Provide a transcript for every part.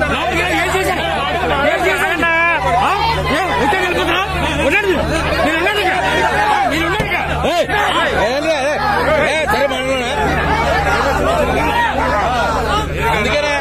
లోపలికి వెళ్ళి ఏం చేశారు ఏం చేశారు ఆ? ఏ, వచ్చే వెళ్ళిపోతున్నా ఉండండి మీరు ఉండండి ఇక. ఆ, మీరు ఉండండి ఇక. ఏయ్, ఏంట్రా, ఏయ్, ఏయ్, సరే మాట్లాడనా? అందుకేనా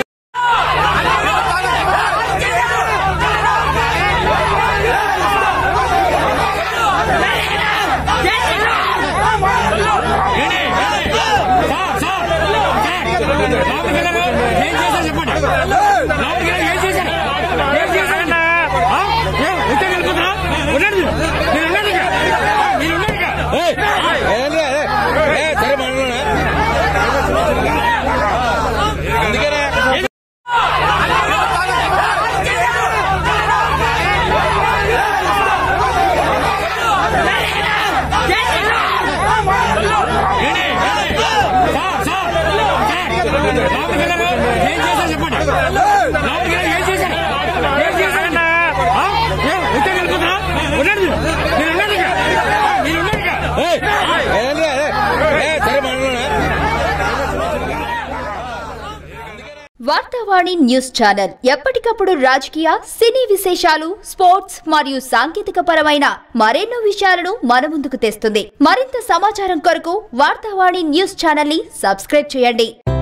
ఏంటి? ఏంటి? సార్, సార్, సార్, లోపలికి వెళ్ళారు. ఏం చేశారు చెప్పండి లోపలికి వెళ్ళి ఏం చేశారు ఏం చేశారు ఆ? ఏ, వచ్చే వెళ్ళిపోతున్నా ఉండండి మీరు ఉండండి ఇక. ఆ, మీరు ఉండండి ఇక. ఏయ్, ఏంట్రా, ఏయ్, ఏయ్, సరే మాట్లాడనా? అందుకేనా ఏంటి? ఏంటి? సార్, సార్, సార్, లోపలికి వెళ్ళారు. ఏం చేశారు చెప్పండి లోపలికి వెళ్ళి ఏం చేశారు ఏం చేశారు ఆ? ఏ, వచ్చే వెళ్ళిపోతున్నా ఉండండి మీరు ఉండండి ఇక. ఆ, మీరు ఉండండి ఇక. ఏయ్, ఏంట్రా, ఏయ్, ఏయ్, సరే మాట్లాడనా? వార్తావాణి న్యూస్ ఛానల్ ఎప్పటికప్పుడు రాజకీయ సినీ విశేషాలు స్పోర్ట్స్ మరియు సాంకేతిక పరమైన మరెన్నో విషయాలను మన ముందుకు తెస్తుంది మరింత సమాచారం కొరకు వార్తావాణి న్యూస్ ఛానల్ ని సబ్స్క్రైబ్ చేయండి